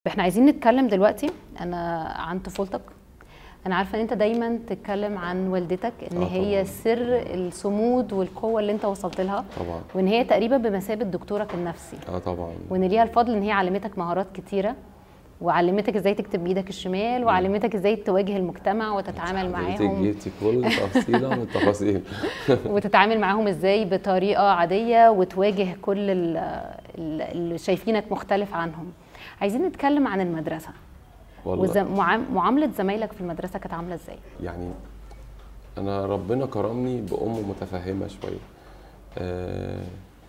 احنا عايزين نتكلم دلوقتي انا عن طفولتك انا عارفه ان انت دايما تتكلم عن والدتك ان آه هي طبعاً. سر الصمود والقوه اللي انت وصلت لها طبعا وان هي تقريبا بمثابه دكتورك النفسي اه طبعا وان ليها الفضل ان هي علمتك مهارات كتيره وعلمتك ازاي تكتب بايدك الشمال وعلمتك ازاي تواجه المجتمع وتتعامل حضرتك معاهم جبتي كل تفصيله من التفاصيل وتتعامل معاهم ازاي بطريقه عاديه وتواجه كل ال- ال- اللي شايفينك مختلف عنهم عايزين نتكلم عن المدرسه والله ومعامله زمايلك في المدرسه كانت عامله ازاي يعني انا ربنا كرمني بام متفهمه شويه آه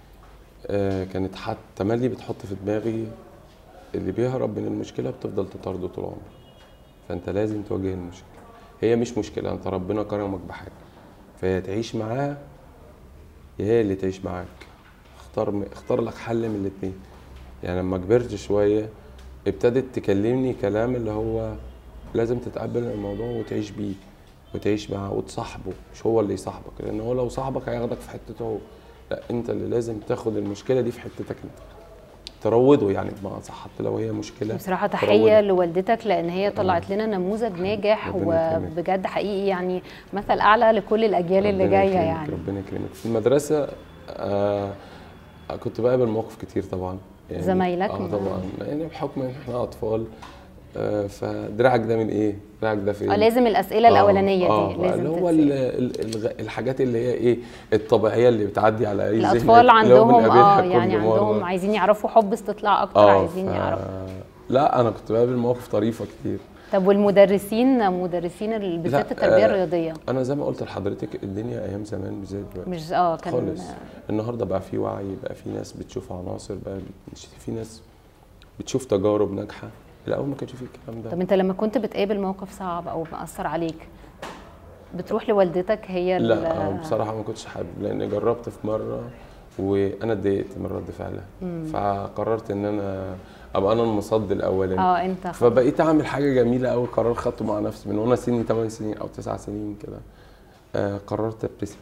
آه كانت حتى تملي بتحط في دماغي اللي بيهرب من المشكله بتفضل تطارده طول عمره فانت لازم تواجه المشكله هي مش مشكله انت ربنا كرمك بحاجه فهي تعيش معاها يا هي اللي تعيش معاك اختار اختار لك حل من الاتنين يعني لما كبرت شويه ابتدت تكلمني كلام اللي هو لازم تتقبل الموضوع وتعيش بيه وتعيش معاه وتصاحبه مش هو اللي يصاحبك لان هو لو صاحبك هياخدك في حتته هو لا انت اللي لازم تاخد المشكله دي في حتتك انت تروضه يعني بمعنى صح حتى لو هي مشكله بصراحه تروضه. تحيه لوالدتك لان هي طلعت لنا نموذج ناجح ربنا يكرمك. وبجد حقيقي يعني مثل اعلى لكل الاجيال اللي ربنا جايه يكرمك، يعني ربنا يكرمك في المدرسه آه كنت بقابل مواقف كتير طبعا يعني زمايلك؟ اه طبعا يعني بحكم ان احنا اطفال آه فدراعك ده من ايه؟ دراعك ده فين؟ آه، لازم الاسئله آه، الاولانيه آه دي لازم اللي هو تتسأل. ال- ال- الغ- الحاجات اللي هي ايه الطبيعيه اللي بتعدي على اي ذهن الاطفال اللي هو عندهم بنقابلها اه كل يعني مرة. عندهم عايزين يعرفوا حب استطلاع اكتر اه عايزين ف- يعرفوا لا انا كنت بقابل مواقف طريفه كتير طب والمدرسين مدرسين ال- بالذات لا، التربيه آه، الرياضيه انا زي ما قلت لحضرتك الدنيا ايام زمان مش زي دلوقتي مش اه كان خالص النهارده بقى في وعي بقى في ناس بتشوف عناصر بقى مش في ناس بتشوف تجارب ناجحه الاول ما كانش في الكلام ده طب انت لما كنت بتقابل موقف صعب او مأثر عليك بتروح لوالدتك هي ال- لا أنا بصراحه ما كنتش حابب لان جربت في مره وانا اتضايقت من رد فعلها فقررت ان انا ابقى انا المصد الاولاني اه انت فبقيت اعمل حاجه جميله قوي قرار خدته مع نفسي من وانا سني 8 سنين او 9 سنين كده آه قررت ابتسم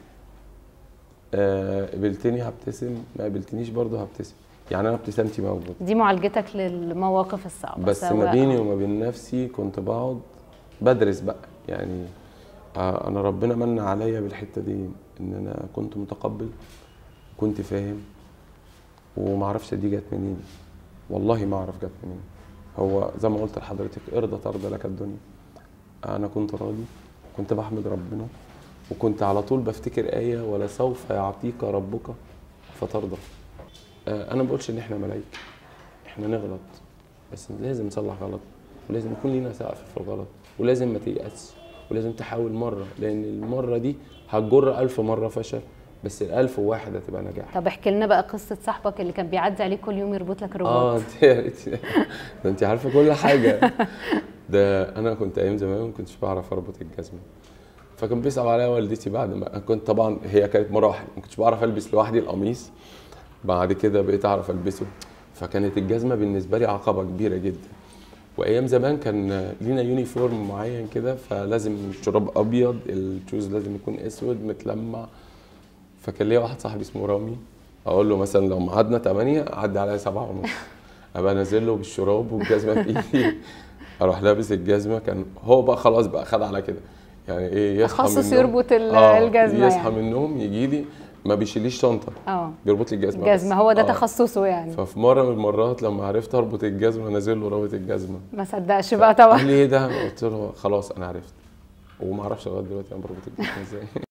آه قبلتني هبتسم ما قبلتنيش برضه هبتسم يعني انا ابتسامتي موجوده دي معالجتك للمواقف الصعبه بس ما سواء- بيني وما بين نفسي كنت بقعد بدرس بقى يعني آه، انا ربنا من عليا بالحته دي ان انا كنت متقبل كنت فاهم وما اعرفش دي جت منين والله ما اعرف جت منين هو زي ما قلت لحضرتك ارضى ترضى لك الدنيا انا كنت راضي كنت بحمد ربنا وكنت على طول بفتكر آية ولسوف يعطيك ربك فترضى آه، انا ما بقولش ان احنا ملايكه احنا نغلط بس لازم نصلح غلط ولازم يكون لينا سقف في الغلط ولازم ما تيأس ولازم تحاول مرة لأن المرة دي هتجر ألف مرة فشل بس الألف وواحد هتبقى نجاح طب احكي لنا بقى قصه صاحبك اللي كان بيعدي عليك كل يوم يربط لك الرباط اه انت ده انت عارفة كل حاجة ده أنا كنت أيام زمان ما كنتش بعرف أربط الجزمة فكان بيصعب عليا والدتي بعد ما كنت طبعا هي كانت مراحل ما كنتش بعرف ألبس لوحدي القميص بعد كده بقيت أعرف ألبسه فكانت الجزمة بالنسبة لي عقبة كبيرة جدا وايام زمان كان لينا يونيفورم معين كده فلازم الشراب ابيض الشوز لازم يكون اسود متلمع فكان ليا واحد صاحبي اسمه رامي اقول له مثلا لو ميعادنا 8 عدي عليا 7 ونص ابقى نازل له بالشراب والجزمه في ايدي اروح لابس الجزمه كان هو بقى خلاص بقى خد على كده يعني ايه يصحى من تخصص النوم- يربط ال- آه، الجزمة يصحى يعني. من النوم يجي لي ما بيشيليش شنطه اه بيربط لي الجزمه بس. جزمه هو ده آه. تخصصه يعني ففي مره من المرات لما عرفت اربط الجزمه نازل له رابط الجزمه ما صدقش بقى طبعا قال لي ايه ده؟ قلت له خلاص انا عرفت وما اعرفش لغايه دلوقتي انا بربط الجزمه ازاي